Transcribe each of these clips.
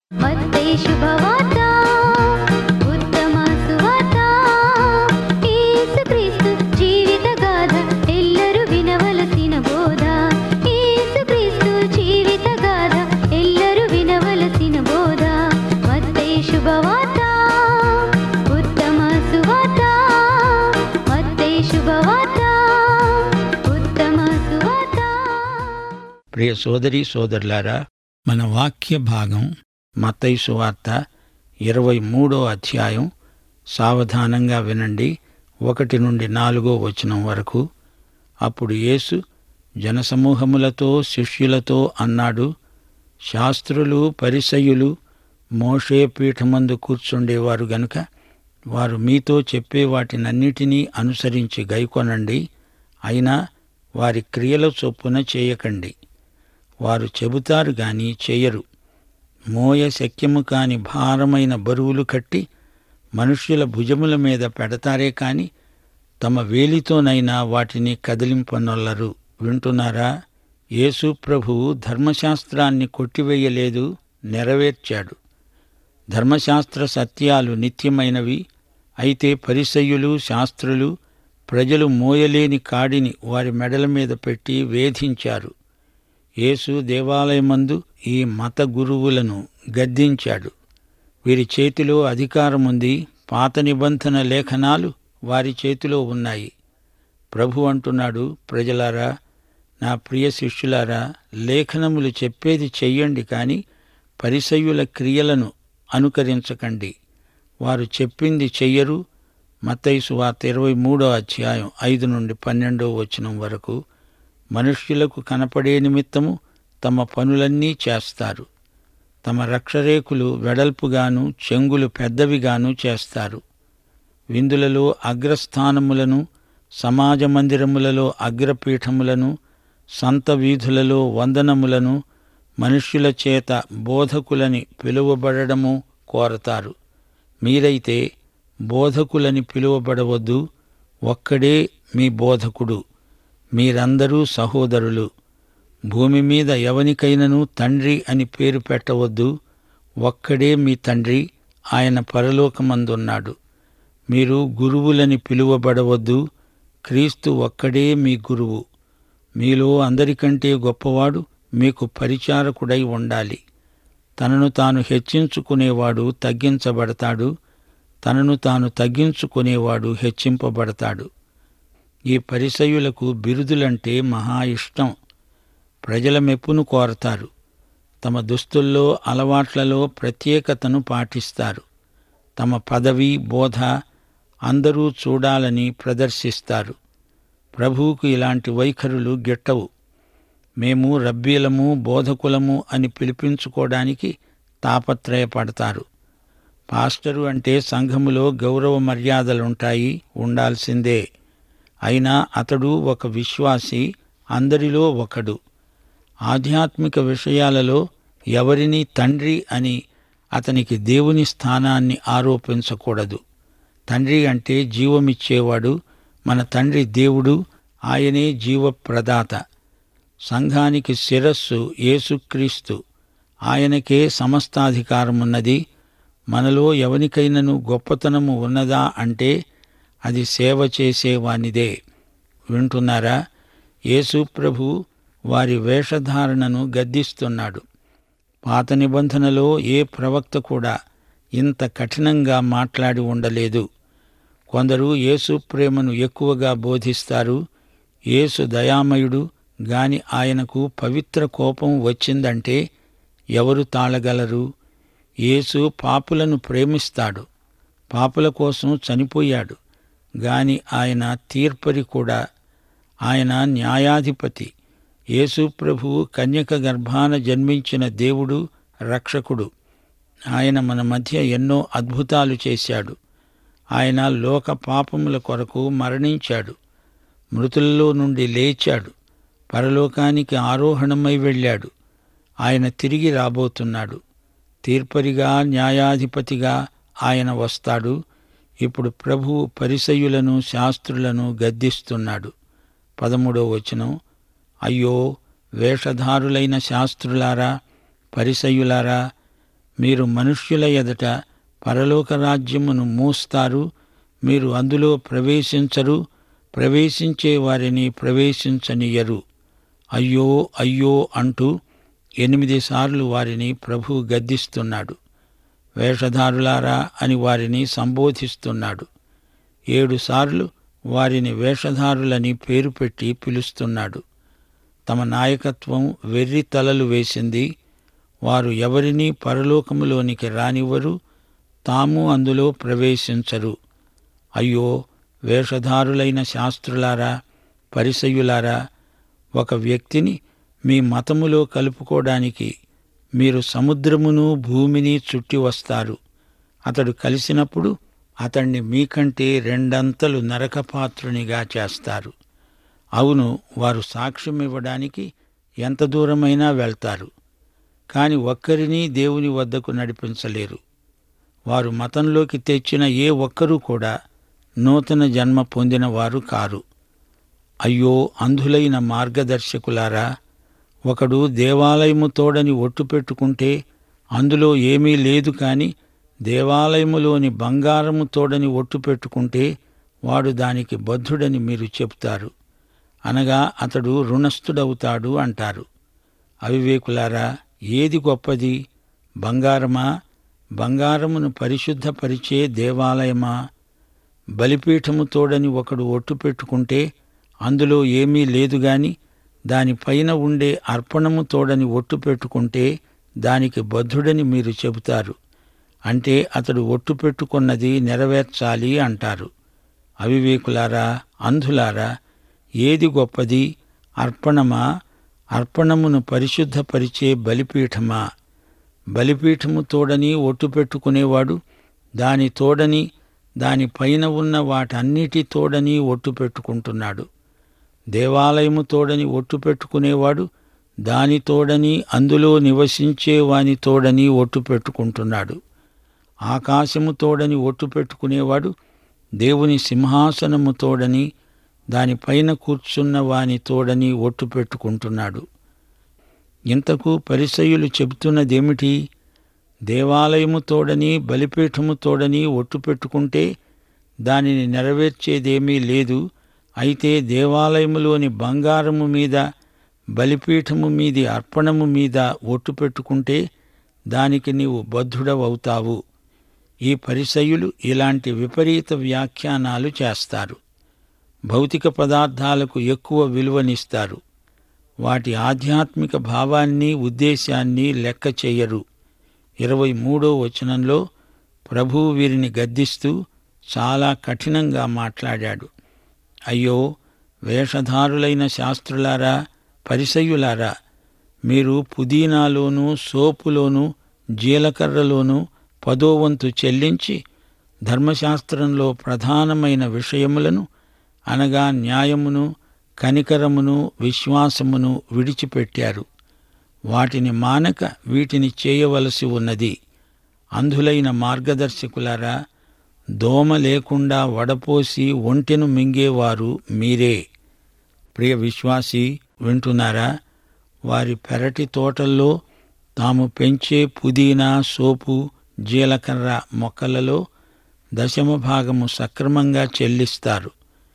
మత్తయి శుభవార్త ఉత్తమ సువార్త యేసుక్రీస్తు జీవిత గాథ ఎల్లరూ వినవలసిన బోధ యేసుక్రీస్తు జీవిత గాథ ఎల్లరూ వినవలసిన బోధ మత్తయి శుభవార్త ఉత్తమ సువార్త మత్తయి శుభవార్త ఉత్తమ సువార్త ప్రియ సోదరి సోదరులారా మన వాక్య భాగం మత్తయి సువార్త ఇరవై మూడో అధ్యాయం సావధానంగా వినండి ఒకటి నుండి నాలుగో వచనం వరకు అప్పుడు యేసు జనసమూహములతో శిష్యులతో అన్నాడు శాస్త్రులు పరిసయులు మోషే పీఠమందు కూర్చుండేవారు గనుక వారు మీతో చెప్పే వాటినన్నిటినీ అనుసరించి గైకొనండి అయినా వారి క్రియల చొప్పున చేయకండి వారు చెబుతారు గాని చేయరు మోయ శక్యము కాని భారమైన బరువులు కట్టి మనుష్యుల భుజముల మీద పెడతారే కాని తమ వేలితోనైనా వాటిని కదిలింపనొల్లరు వింటున్నారా యేసు ప్రభువు ధర్మశాస్త్రాన్ని కొట్టివేయలేదు నెరవేర్చాడు ధర్మశాస్త్ర సత్యాలు నిత్యమైనవి అయితే పరిసయ్యులు శాస్త్రులు ప్రజలు మోయలేని కాడిని వారి మెడల మీద పెట్టి వేధించారు యేసు దేవాలయమందు ఈ మత గురువులను గద్దించాడు వీరి చేతిలో అధికారముంది పాత నిబంధన లేఖనాలు వారి చేతిలో ఉన్నాయి ప్రభు అంటున్నాడు ప్రజలారా నా ప్రియ శిష్యులారా లేఖనములు చెప్పేది చెయ్యండి కాని పరిసయ్యుల క్రియలను అనుకరించకండి వారు చెప్పింది చెయ్యరు మత్తయి సువార్త ఇరవై మూడో అధ్యాయం ఐదు నుండి పన్నెండో వచనం వరకు మనుష్యులకు కనపడే నిమిత్తము తమ పనులన్నీ చేస్తారు తమ రక్షరేకులు వెడల్పుగాను చెంగులు పెద్దవిగాను చేస్తారు విందులలో అగ్రస్థానములను సమాజ మందిరములలో అగ్రపీఠములను సంత వీధులలో వందనములను మనుష్యుల చేత బోధకులని పిలువబడము కోరతారు మీరైతే బోధకులని పిలువబడవద్దు ఒక్కడే మీ బోధకుడు మీరందరూ సహోదరులు భూమి మీద ఎవనికైనను తండ్రి అని పేరు పెట్టవద్దు ఒక్కడే మీ తండ్రి ఆయన పరలోకమందున్నాడు మీరు గురువులని పిలువబడవద్దు క్రీస్తు ఒక్కడే మీ గురువు మీలో అందరికంటే గొప్పవాడు మీకు పరిచారకుడై ఉండాలి తనను తాను హెచ్చించుకునేవాడు తగ్గించబడతాడు తనను తాను తగ్గించుకునేవాడు హెచ్చింపబడతాడు ఈ పరిసయులకు బిరుదులంటే మహా ఇష్టం ప్రజల మెప్పును కోరతారు తమ దుస్తుల్లో అలవాట్లలో ప్రత్యేకతను పాటిస్తారు తమ పదవి బోధ అందరూ చూడాలని ప్రదర్శిస్తారు ప్రభువుకు ఇలాంటి వైఖరులు గిట్టవు మేము రబ్బీలము బోధకులము అని పిలిపించుకోవడానికి తాపత్రయపడతారు పాస్టరు అంటే సంఘములో గౌరవ మర్యాదలుంటాయి ఉండాల్సిందే అయినా అతడు ఒక విశ్వాసి అందరిలో ఒకడు ఆధ్యాత్మిక విషయాలలో ఎవరిని తండ్రి అని అతనికి దేవుని స్థానాన్ని ఆరోపించకూడదు తండ్రి అంటే జీవమిచ్చేవాడు మన తండ్రి దేవుడు ఆయనే జీవప్రదాత సంఘానికి శిరస్సు యేసుక్రీస్తు ఆయనకే సమస్తాధికారమున్నది మనలో ఎవనికైనను గొప్పతనము ఉన్నదా అంటే అది సేవ చేసేవానిదే వింటున్నారా యేసు ప్రభు వారి వేషధారణను గద్దిస్తున్నాడు పాత నిబంధనలో ఏ ప్రవక్త కూడా ఇంత కఠినంగా మాట్లాడి ఉండలేదు కొందరు యేసు ప్రేమను ఎక్కువగా బోధిస్తారు యేసు దయామయుడు గాని ఆయనకు పవిత్ర కోపం వచ్చిందంటే ఎవరు తాళగలరు యేసు పాపులను ప్రేమిస్తాడు పాపుల కోసం చనిపోయాడు గాని ఆయన తీర్పరి కూడా ఆయన న్యాయాధిపతి యేసు ప్రభువు కన్యక గర్భాన జన్మించిన దేవుడు రక్షకుడు ఆయన మన మధ్య ఎన్నో అద్భుతాలు చేశాడు ఆయన లోక పాపముల కొరకు మరణించాడు మృతుల్లో నుండి లేచాడు పరలోకానికి ఆరోహణమై వెళ్ళాడు ఆయన తిరిగి రాబోతున్నాడు తీర్పరిగా న్యాయాధిపతిగా ఆయన వస్తాడు ఇప్పుడు ప్రభువు పరిసయులను శాస్త్రులను గద్దిస్తున్నాడు పదమూడో వచనం అయ్యో వేషధారులైన శాస్త్రులారా పరిసయులారా మీరు మనుష్యుల ఎదుట పరలోక రాజ్యమును మూస్తారు మీరు అందులో ప్రవేశించరు ప్రవేశించే వారిని ప్రవేశించనియరు అయ్యో అయ్యో అంటూ ఎనిమిది సార్లు వారిని ప్రభు గద్దిస్తున్నాడు వేషధారులారా అని వారిని సంబోధిస్తున్నాడు ఏడుసార్లు వారిని వేషధారులని పేరు పెట్టి పిలుస్తున్నాడు తమ నాయకత్వం వెర్రి తలలు వేసింది వారు ఎవరినీ పరలోకములోనికి రానివ్వరు తాము అందులో ప్రవేశించరు అయ్యో వేషధారులైన శాస్త్రులారా పరిసయులారా ఒక వ్యక్తిని మీ మతములో కలుపుకోవడానికి మీరు సముద్రమును భూమిని చుట్టి వస్తారు అతడు కలిసినప్పుడు అతణ్ణి మీకంటే రెండంతలు నరకపాత్రునిగా చేస్తారు అవును వారు సాక్ష్యం ఇవ్వడానికి ఎంత దూరమైనా వెళ్తారు కాని ఒక్కరినీ దేవుని వద్దకు నడిపించలేరు వారు మతంలోకి తెచ్చిన ఏ ఒక్కరూ కూడా నూతన జన్మ పొందిన వారు కారు అయ్యో అంధులైన మార్గదర్శకులారా ఒకడు దేవాలయము తోడని ఒట్టు పెట్టుకుంటే అందులో ఏమీ లేదు కాని దేవాలయములోని బంగారము తోడని ఒట్టు పెట్టుకుంటే వాడు దానికి బద్ధుడని మీరు చెప్తారు అనగా అతడు రుణస్థుడవుతాడు అంటారు అవివేకులారా ఏది గొప్పది బంగారమా బంగారమును పరిశుద్ధపరిచే దేవాలయమా బలిపీఠము తోడని ఒకడు ఒట్టు పెట్టుకుంటే అందులో ఏమీ లేదు గాని దానిపైన ఉండే అర్పణము తోడని ఒట్టు పెట్టుకుంటే దానికి బద్ధుడని మీరు చెబుతారు అంటే అతడు ఒట్టు పెట్టుకున్నది నెరవేర్చాలి అంటారు అవివేకులారా అంధులారా ఏది గొప్పది అర్పణమా అర్పణమును పరిశుద్ధపరిచే బలిపీఠమా బలిపీఠము తోడని ఒట్టు పెట్టుకునేవాడు దాని తోడని దానిపైన ఉన్న వాటన్నిటి తోడని ఒట్టు పెట్టుకుంటున్నాడు దేవాలయము తోడని ఒట్టు పెట్టుకునేవాడు దాని తోడని అందులో నివసించే వాని తోడని ఒట్టు పెట్టుకుంటున్నాడు ఆకాశము తోడని ఒట్టు పెట్టుకునేవాడు దేవుని సింహాసనము తోడని దానిపైన కూర్చున్న వాని తోడని ఒట్టు పెట్టుకుంటున్నాడు ఇంతకు పరిసయులు చెబుతున్నదేమిటి దేవాలయము తోడని బలిపీఠము తోడని ఒట్టు పెట్టుకుంటే దానిని నెరవేర్చేదేమీ లేదు అయితే దేవాలయములోని బంగారము మీద బలిపీఠము మీది అర్పణము మీద ఒట్టు పెట్టుకుంటే దానికి నీవు బద్ధుడవవుతావు ఈ పరిసయులు ఇలాంటి విపరీత వ్యాఖ్యానాలు చేస్తారు భౌతిక పదార్థాలకు ఎక్కువ విలువనిస్తారు వాటి ఆధ్యాత్మిక భావాన్ని ఉద్దేశాన్ని లెక్క చెయ్యరు ఇరవై మూడో వచనంలో ప్రభువు వీరిని గద్దిస్తూ చాలా కఠినంగా మాట్లాడాడు అయ్యో వేషధారులైన శాస్త్రులారా పరిసయ్యులారా మీరు పుదీనాలోనూ సోపులోనూ జీలకర్రలోనూ పదోవంతు చెల్లించి ధర్మశాస్త్రంలో ప్రధానమైన విషయములను అనగా న్యాయమును కనికరమును విశ్వాసమును విడిచిపెట్టారు వాటిని మానక వీటిని చేయవలసి ఉన్నది అంధులైన మార్గదర్శకులారా దోమ లేకుండా వడపోసి ఒంటెను మింగేవారు మీరే ప్రియ విశ్వాసి వింటున్నారా వారి పెరటి తోటల్లో తాము పెంచే పుదీనా సోపు జీలకర్ర మొక్కలలో దశమ భాగము సక్రమంగా చెల్లిస్తారు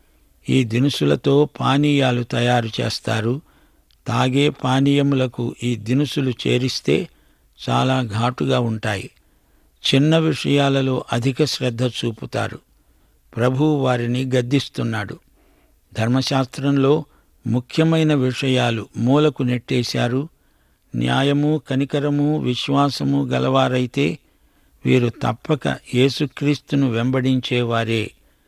ఈ దినుసులతో పానీయాలు తయారు చేస్తారు తాగే పానీయములకు ఈ దినుసులు చేరిస్తే చాలా ఘాటుగా ఉంటాయి చిన్న విషయాలలో అధిక శ్రద్ధ చూపుతారు ప్రభు వారిని గద్దిస్తున్నాడు ధర్మశాస్త్రంలో ముఖ్యమైన విషయాలు మూలకు నెట్టేశారు న్యాయము కనికరము విశ్వాసము గలవారైతే వీరు తప్పక యేసుక్రీస్తును వెంబడించేవారే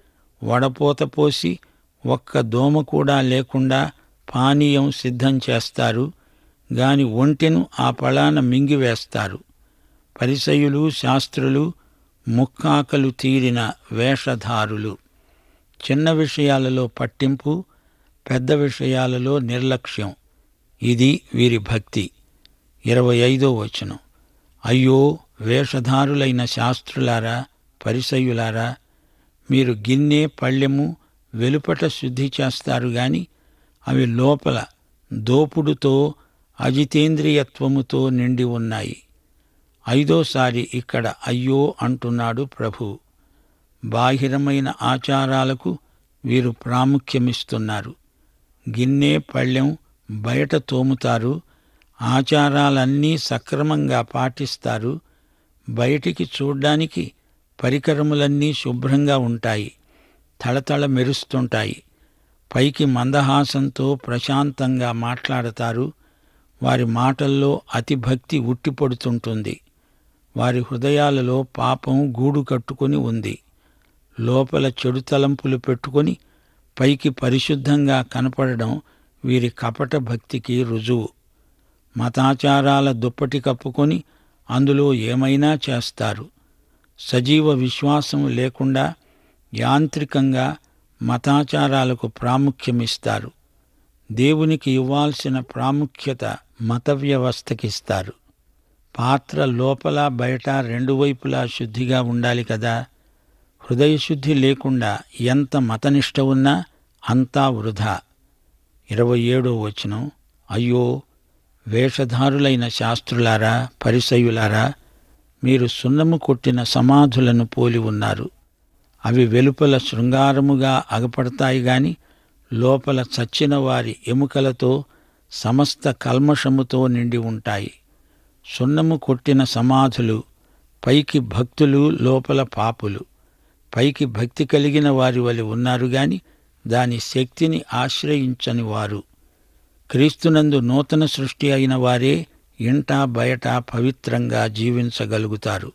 వడపోత పోసి ఒక్క దోమ కూడా లేకుండా పానీయం సిద్ధం చేస్తారు గాని ఒంటెను ఆ పళాన మింగివేస్తారు పరిసయులు శాస్త్రులు ముక్కాకలు తీరిన వేషధారులు చిన్న విషయాలలో పట్టింపు పెద్ద విషయాలలో నిర్లక్ష్యం ఇది వీరి భక్తి ఇరవై ఐదో వచనం అయ్యో వేషధారులైన శాస్త్రులారా పరిసయులారా మీరు గిన్నె పళ్ళెము వెలుపట శుద్ధి చేస్తారు గాని అవి లోపల దోపుడుతో అజితేంద్రియత్వముతో నిండి ఉన్నాయి ఐదోసారి ఇక్కడ అయ్యో అంటున్నాడు ప్రభు బాహిరమైన ఆచారాలకు వీరు ప్రాముఖ్యమిస్తున్నారు గిన్నె పళ్ళెం బయట తోముతారు ఆచారాలన్నీ సక్రమంగా పాటిస్తారు బయటికి చూడ్డానికి పరికరములన్నీ శుభ్రంగా ఉంటాయి తళతళ మెరుస్తుంటాయి పైకి మందహాసంతో ప్రశాంతంగా మాట్లాడతారు వారి మాటల్లో అతి భక్తి ఉట్టిపడుతుంటుంది వారి హృదయాలలో పాపం గూడు కట్టుకొని ఉంది లోపల చెడు తలంపులు పెట్టుకొని పైకి పరిశుద్ధంగా కనపడడం వీరి కపట భక్తికి రుజువు మతాచారాల దుప్పటి కప్పుకొని అందులో ఏమైనా చేస్తారు సజీవ విశ్వాసం లేకుండా యాంత్రికంగా మతాచారాలకు ప్రాముఖ్యమిస్తారు దేవునికి ఇవ్వాల్సిన ప్రాముఖ్యత మత వ్యవస్థకిస్తారు పాత్ర లోపల బయట రెండు వైపులా శుద్ధిగా ఉండాలి కదా హృదయశుద్ధి లేకుండా ఎంత మతనిష్ట ఉన్నా అంతా వృధా ఇరవై ఏడో వచనం అయ్యో వేషధారులైన శాస్త్రులారా పరిసయులారా మీరు సున్నము కొట్టిన సమాధులను పోలి ఉన్నారు అవి వెలుపల శృంగారముగా అగపడతాయి గాని లోపల చచ్చిన వారి ఎముకలతో సమస్త కల్మషముతో నిండి ఉంటాయి సున్నము కొట్టిన సమాధులు పైకి భక్తులు లోపల పాపులు పైకి భక్తి కలిగిన వారి వలె ఉన్నారు గాని దాని శక్తిని ఆశ్రయించని వారు క్రీస్తునందు నూతన సృష్టి అయిన వారే ఇంట బయట పవిత్రంగా జీవించగలుగుతారు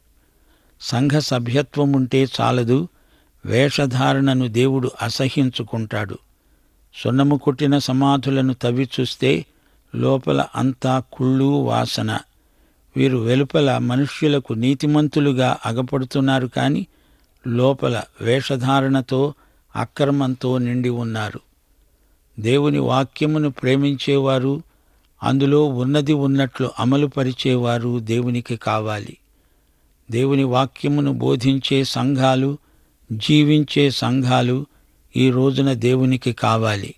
సంఘ సభ్యత్వం ఉంటే చాలదు వేషధారణను దేవుడు అసహ్యించుకుంటాడు సున్నము కొట్టిన సమాధులను తవ్వి చూస్తే లోపల అంతా కుళ్ళు వాసన వీరు వెలుపల మనుష్యులకు నీతిమంతులుగా అగపడుతున్నారు కాని లోపల వేషధారణతో అక్రమంతో నిండి ఉన్నారు దేవుని వాక్యమును ప్రేమించేవారు అందులో ఉన్నది ఉన్నట్లు అమలు పరిచేవారు దేవునికి కావాలి దేవుని వాక్యమును బోధించే సంఘాలు జీవించే సంఘాలు ఈ రోజున దేవునికి కావాలి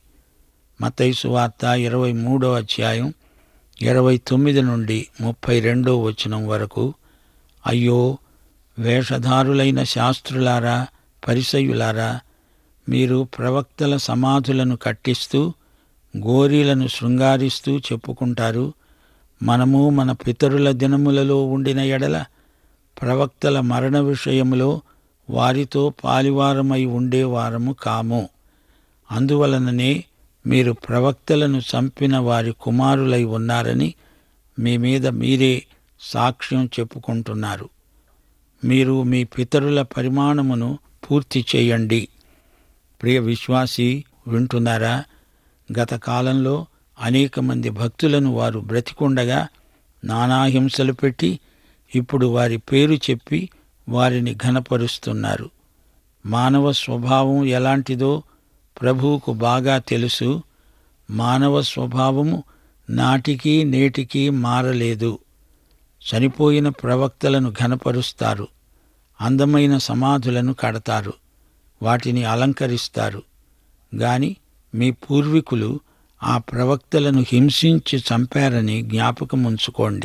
మతైసు వార్త ఇరవై మూడో అధ్యాయం ఇరవై తొమ్మిది నుండి ముప్పై రెండో వచనం వరకు అయ్యో వేషధారులైన శాస్త్రులారా పరిసయులారా మీరు ప్రవక్తల సమాధులను కట్టిస్తూ గోరీలను శృంగారిస్తూ చెప్పుకుంటారు మనము మన పితరుల దినములలో ఉండిన ఎడల ప్రవక్తల మరణ విషయములో వారితో పాలివారమై ఉండేవారము కాము అందువలననే మీరు ప్రవక్తలను చంపిన వారి కుమారులై ఉన్నారని మీ మీద మీరే సాక్ష్యం చెప్పుకుంటున్నారు మీరు మీ పితరుల పరిమాణమును పూర్తి చేయండి ప్రియ విశ్వాసి వింటున్నారా గత కాలంలో అనేక మంది భక్తులను వారు బ్రతికుండగా నానాహింసలు పెట్టి ఇప్పుడు వారి పేరు చెప్పి వారిని ఘనపరుస్తున్నారు మానవ స్వభావం ఎలాంటిదో ప్రభువుకు బాగా తెలుసు మానవ స్వభావము నాటికి నేటికి మారలేదు చనిపోయిన ప్రవక్తలను ఘనపరుస్తారు అందమైన సమాధులను కడతారు వాటిని అలంకరిస్తారు గాని మీ పూర్వీకులు ఆ ప్రవక్తలను హింసించి చంపారని జ్ఞాపకముంచుకోండి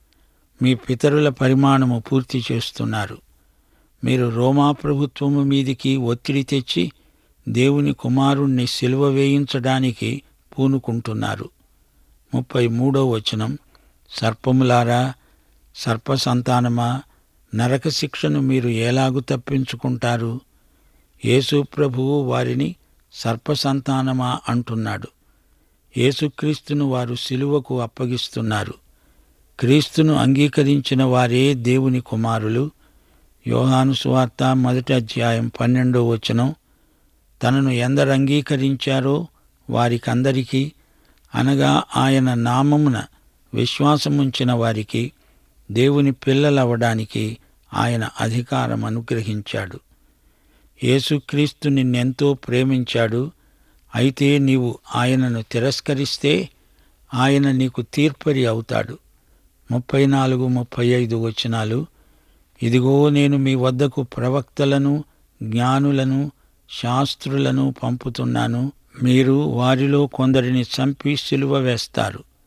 మీ పితరుల పరిమాణము పూర్తి చేస్తున్నారు మీరు రోమా ప్రభుత్వము మీదికి ఒత్తిడి తెచ్చి దేవుని కుమారుణ్ణి సిలువ వేయించడానికి పూనుకుంటున్నారు ముప్పై మూడో వచనం సర్పములారా సర్ప సంతానమా నరక శిక్షను మీరు ఎలాగు తప్పించుకుంటారు యేసు ప్రభువు వారిని సర్ప సంతానమా అంటున్నాడు యేసుక్రీస్తును వారు సిలువకు అప్పగిస్తున్నారు క్రీస్తును అంగీకరించిన వారే దేవుని కుమారులు యోహాను సువార్త మొదటి అధ్యాయం పన్నెండో వచనం తనను ఎందరు అంగీకరించారో వారికందరికీ అనగా ఆయన నామమున విశ్వాసముంచిన వారికి దేవుని పిల్లలవడానికి ఆయన అధికారం అనుగ్రహించాడు యేసుక్రీస్తు నిన్నెంతో ప్రేమించాడు అయితే నీవు ఆయనను తిరస్కరిస్తే ఆయన నీకు తీర్పరి అవుతాడు ముప్పై నాలుగు ముప్పై ఐదు వచనాలు ఇదిగో నేను మీ వద్దకు ప్రవక్తలను జ్ఞానులను శాస్త్రులను పంపుతున్నాను మీరు వారిలో కొందరిని చంపి సిలువ వేస్తారు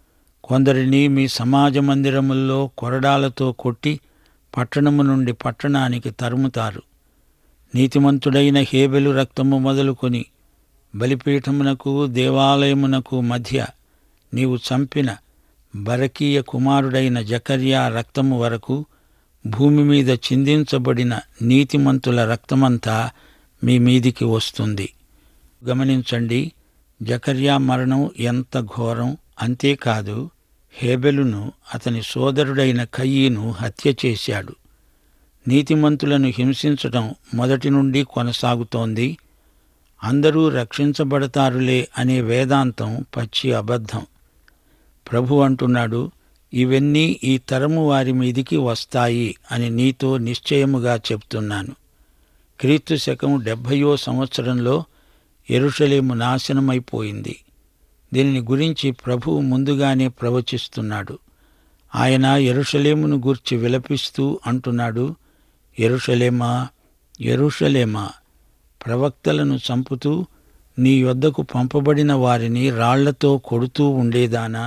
కొందరిని మీ సమాజ మందిరముల్లో కొరడాలతో కొట్టి పట్టణము నుండి పట్టణానికి తరుముతారు నీతిమంతుడైన హేబెలు రక్తము మొదలుకొని బలిపీఠమునకు దేవాలయమునకు మధ్య నీవు చంపిన బరకీయ కుమారుడైన జకర్యా రక్తము వరకు భూమి మీద చిందించబడిన నీతిమంతుల రక్తమంతా మీ మీదికి వస్తుంది గమనించండి జకర్యా మరణం ఎంత ఘోరం అంతేకాదు హేబెలును అతని సోదరుడైన కయ్యను హత్య చేశాడు నీతిమంతులను హింసించటం మొదటి నుండి కొనసాగుతోంది అందరూ రక్షించబడతారులే అనే వేదాంతం పచ్చి అబద్ధం ప్రభు అంటున్నాడు ఇవన్నీ ఈ తరము వారి మీదికి వస్తాయి అని నీతో నిశ్చయముగా చెప్తున్నాను క్రీస్తు శకం డెబ్భయో సంవత్సరంలో ఎరుషలేము నాశనమైపోయింది దీనిని గురించి ప్రభువు ముందుగానే ప్రవచిస్తున్నాడు ఆయన ఎరుషలేమును గూర్చి విలపిస్తూ అంటున్నాడు ఎరుషలేమా ఎరుషలేమా ప్రవక్తలను చంపుతూ నీ యొద్దకు పంపబడిన వారిని రాళ్లతో కొడుతూ ఉండేదానా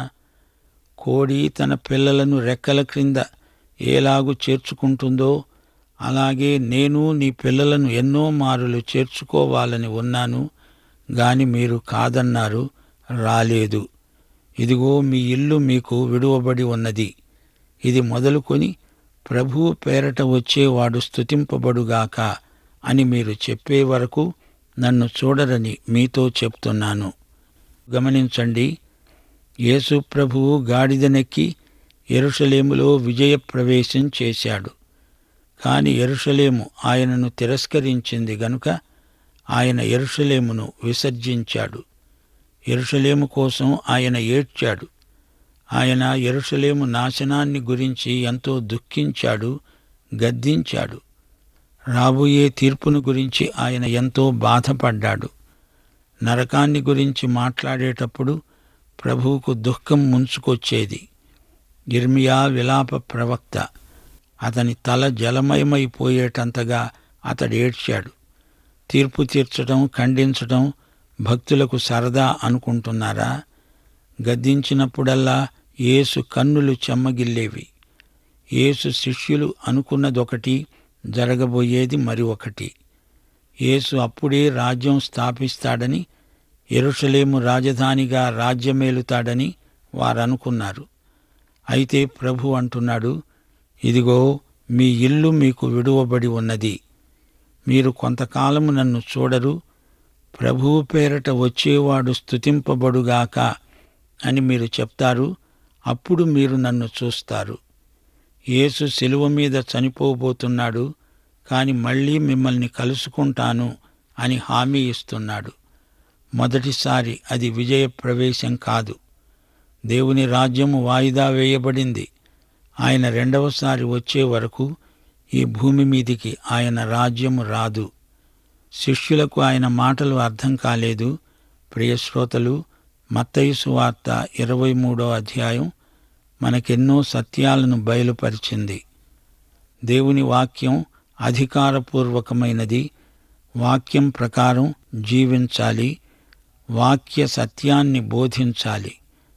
కోడి తన పిల్లలను రెక్కల క్రింద ఏలాగు చేర్చుకుంటుందో అలాగే నేను నీ పిల్లలను ఎన్నో మారులు చేర్చుకోవాలని ఉన్నాను గాని మీరు కాదన్నారు రాలేదు ఇదిగో మీ ఇల్లు మీకు విడువబడి ఉన్నది ఇది మొదలుకొని ప్రభువు పేరట వచ్చేవాడు స్తుతింపబడుగాక అని మీరు చెప్పే వరకు నన్ను చూడరని మీతో చెప్తున్నాను గమనించండి యేసు ప్రభువు గాడిదనెక్కి ఎరుషలేములో విజయప్రవేశం చేశాడు కాని ఎరుషలేము ఆయనను తిరస్కరించింది గనుక ఆయన ఎరుషలేమును విసర్జించాడు ఎరుషలేము కోసం ఆయన ఏడ్చాడు ఆయన ఎరుషలేము నాశనాన్ని గురించి ఎంతో దుఃఖించాడు గద్దించాడు రాబోయే తీర్పును గురించి ఆయన ఎంతో బాధపడ్డాడు నరకాన్ని గురించి మాట్లాడేటప్పుడు ప్రభువుకు దుఃఖం ముంచుకొచ్చేది ఇర్మియా విలాప ప్రవక్త అతని తల జలమయమైపోయేటంతగా అతడు ఏడ్చాడు తీర్పు తీర్చడం ఖండించడం భక్తులకు సరదా అనుకుంటున్నారా గద్దించినప్పుడల్లా యేసు కన్నులు చెమ్మగిల్లేవి యేసు శిష్యులు అనుకున్నదొకటి జరగబోయేది మరి ఒకటి యేసు అప్పుడే రాజ్యం స్థాపిస్తాడని ఎరుషలేము రాజధానిగా రాజ్యమేలుతాడని వారనుకున్నారు అయితే ప్రభు అంటున్నాడు ఇదిగో మీ ఇల్లు మీకు విడువబడి ఉన్నది మీరు కొంతకాలము నన్ను చూడరు ప్రభువు పేరట వచ్చేవాడు స్తుతింపబడుగాక అని మీరు చెప్తారు అప్పుడు మీరు నన్ను చూస్తారు యేసు శిలువ మీద చనిపోబోతున్నాడు కాని మళ్ళీ మిమ్మల్ని కలుసుకుంటాను అని హామీ ఇస్తున్నాడు మొదటిసారి అది విజయ ప్రవేశం కాదు దేవుని రాజ్యము వాయిదా వేయబడింది ఆయన రెండవసారి వచ్చే వరకు ఈ భూమి మీదికి ఆయన రాజ్యము రాదు శిష్యులకు ఆయన మాటలు అర్థం కాలేదు ప్రియశ్రోతలు మత్తయి సువార్త ఇరవై మూడో అధ్యాయం మనకెన్నో సత్యాలను బయలుపరిచింది దేవుని వాక్యం అధికారపూర్వకమైనది వాక్యం ప్రకారం జీవించాలి వాక్య సత్యాన్ని బోధించాలి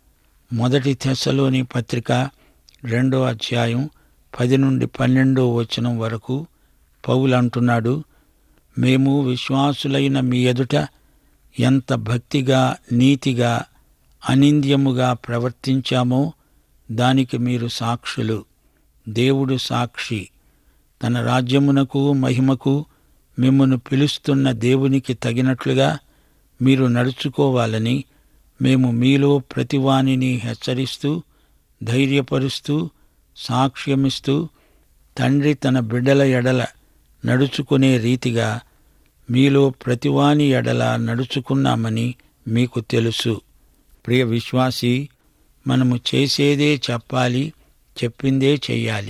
మొదటి తెశలోని పత్రిక రెండో అధ్యాయం పది నుండి పన్నెండో వచనం వరకు పౌలు అంటున్నాడు మేము విశ్వాసులైన మీ ఎదుట ఎంత భక్తిగా నీతిగా అనింద్యముగా ప్రవర్తించామో దానికి మీరు సాక్షులు దేవుడు సాక్షి తన రాజ్యమునకు మహిమకు మిమ్మను పిలుస్తున్న దేవునికి తగినట్లుగా మీరు నడుచుకోవాలని మేము మీలో ప్రతివానిని హెచ్చరిస్తూ ధైర్యపరుస్తూ సాక్ష్యమిస్తూ తండ్రి తన బిడ్డల ఎడల నడుచుకునే రీతిగా మీలో ప్రతివాని ఎడల నడుచుకున్నామని మీకు తెలుసు ప్రియ విశ్వాసి మనము చేసేదే చెప్పాలి చెప్పిందే చెయ్యాలి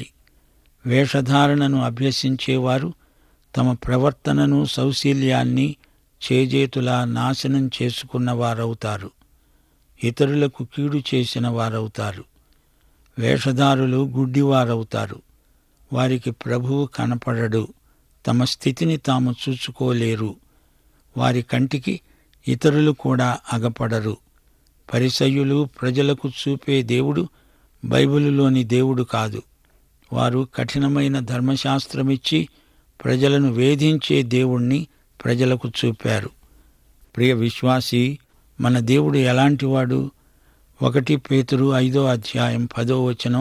వేషధారణను అభ్యసించేవారు తమ ప్రవర్తనను సౌశీల్యాన్ని చేజేతులా నాశనం చేసుకున్నవారవుతారు ఇతరులకు కీడు చేసిన వారవుతారు వేషధారులు గుడ్డివారవుతారు వారికి ప్రభువు కనపడడు తమ స్థితిని తాము చూసుకోలేరు వారి కంటికి ఇతరులు కూడా అగపడరు పరిసయ్యులు ప్రజలకు చూపే దేవుడు బైబిలులోని దేవుడు కాదు వారు కఠినమైన ధర్మశాస్త్రమిచ్చి ప్రజలను వేధించే దేవుణ్ణి ప్రజలకు చూపారు ప్రియ విశ్వాసి మన దేవుడు ఎలాంటివాడు ఒకటి పేతురు ఐదో అధ్యాయం పదో వచనం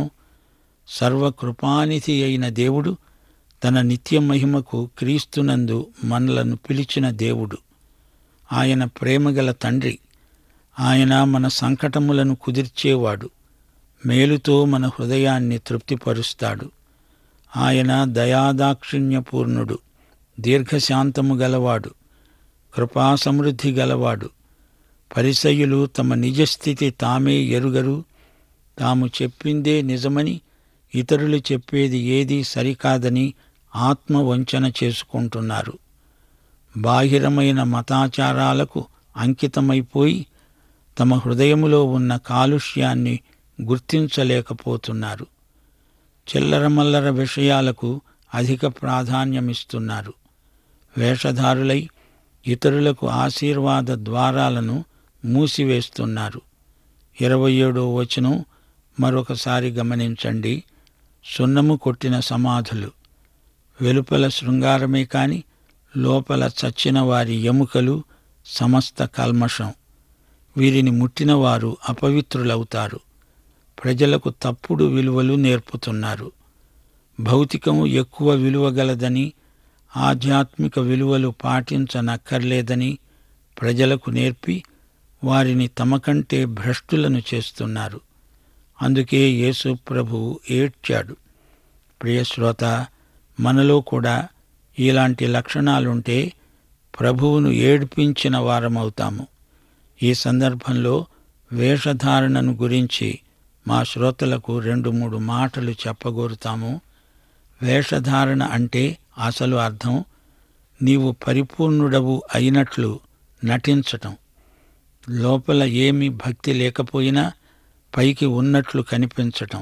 సర్వకృపానిధి అయిన దేవుడు తన నిత్య మహిమకు క్రీస్తునందు మనలను పిలిచిన దేవుడు ఆయన ప్రేమగల తండ్రి ఆయన మన సంకటములను కుదిర్చేవాడు మేలుతో మన హృదయాన్ని తృప్తిపరుస్తాడు ఆయన దయాదాక్షిణ్యపూర్ణుడు దీర్ఘశాంతము గలవాడు కృపాసమృద్ధి గలవాడు పరిసయ్యులు తమ నిజస్థితి తామే ఎరుగరు తాము చెప్పిందే నిజమని ఇతరులు చెప్పేది ఏదీ సరికాదని ఆత్మవంచన చేసుకుంటున్నారు బాహిరమైన మతాచారాలకు అంకితమైపోయి తమ హృదయములో ఉన్న కాలుష్యాన్ని గుర్తించలేకపోతున్నారు చిల్లరమల్లర విషయాలకు అధిక ప్రాధాన్యమిస్తున్నారు వేషధారులై ఇతరులకు ఆశీర్వాద ద్వారాలను మూసివేస్తున్నారు ఇరవై ఏడో వచనం మరొకసారి గమనించండి సున్నము కొట్టిన సమాధులు వెలుపల శృంగారమే కాని లోపల చచ్చిన వారి ఎముకలు సమస్త కల్మషం వీరిని ముట్టిన వారు అపవిత్రులవుతారు ప్రజలకు తప్పుడు విలువలు నేర్పుతున్నారు భౌతికం ఎక్కువ విలువగలదని ఆధ్యాత్మిక విలువలు పాటించనక్కర్లేదని ప్రజలకు నేర్పి వారిని తమకంటే భ్రష్టులను చేస్తున్నారు అందుకే యేసు ప్రభువు ఏడ్చాడు ప్రియశ్రోత మనలో కూడా ఇలాంటి లక్షణాలుంటే ప్రభువును ఏడ్పించిన వారమవుతాము ఈ సందర్భంలో వేషధారణను గురించి మా శ్రోతలకు రెండు మూడు మాటలు చెప్పగోరుతాము వేషధారణ అంటే అసలు అర్థం నీవు పరిపూర్ణుడవు అయినట్లు నటించటం లోపల ఏమీ భక్తి లేకపోయినా పైకి ఉన్నట్లు కనిపించటం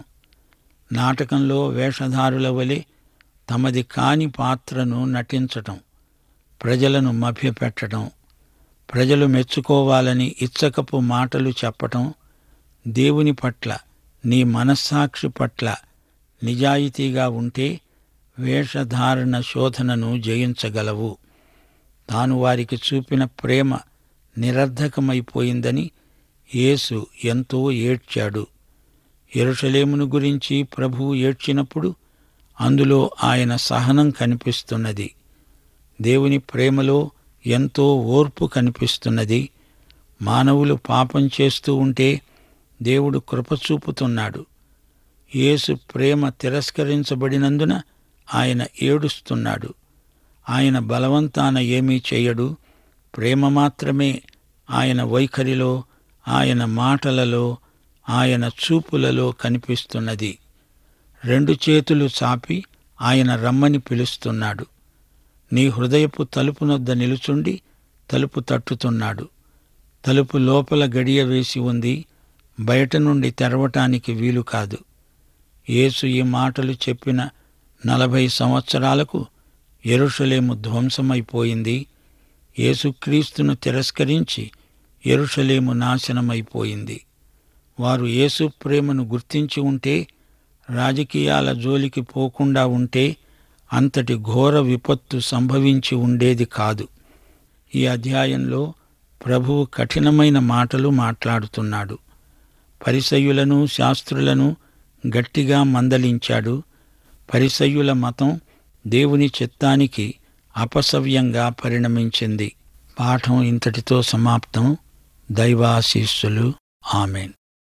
నాటకంలో వేషధారుల వలె తమది కాని పాత్రను నటించటం ప్రజలను మభ్యపెట్టడం ప్రజలు మెచ్చుకోవాలని ఇచ్చకపు మాటలు చెప్పటం దేవుని పట్ల నీ మనస్సాక్షి పట్ల నిజాయితీగా ఉంటే వేషధారణ శోధనను జయించగలవు తాను వారికి చూపిన ప్రేమ నిరర్ధకమైపోయిందని యేసు ఎంతో ఏడ్చాడు ఎరుషలేమును గురించి ప్రభువు ఏడ్చినప్పుడు అందులో ఆయన సహనం కనిపిస్తున్నది దేవుని ప్రేమలో ఎంతో ఓర్పు కనిపిస్తున్నది మానవులు పాపం చేస్తూ ఉంటే దేవుడు కృప చూపుతున్నాడు యేసు ప్రేమ తిరస్కరించబడినందున ఆయన ఏడుస్తున్నాడు ఆయన బలవంతాన ఏమీ చేయడు ప్రేమ మాత్రమే ఆయన వైఖరిలో ఆయన మాటలలో ఆయన చూపులలో కనిపిస్తున్నది రెండు చేతులు చాపి ఆయన రమ్మని పిలుస్తున్నాడు నీ హృదయపు తలుపునొద్ద నిలుచుండి తలుపు తట్టుతున్నాడు తలుపు లోపల గడియ వేసి ఉంది బయట నుండి తెరవటానికి వీలు కాదు యేసు ఈ మాటలు చెప్పిన నలభై సంవత్సరాలకు ఎరుషలేము ధ్వంసమైపోయింది యేసుక్రీస్తును తిరస్కరించి ఎరుషలేము నాశనమైపోయింది వారు యేసు ప్రేమను గుర్తించి ఉంటే రాజకీయాల జోలికి పోకుండా ఉంటే అంతటి ఘోర విపత్తు సంభవించి ఉండేది కాదు ఈ అధ్యాయంలో ప్రభువు కఠినమైన మాటలు మాట్లాడుతున్నాడు పరిసయ్యులను శాస్త్రులను గట్టిగా మందలించాడు పరిసయ్యుల మతం దేవుని చిత్తానికి అపసవ్యంగా పరిణమించింది పాఠం ఇంతటితో సమాప్తం దైవాశీస్సులు ఆమెన్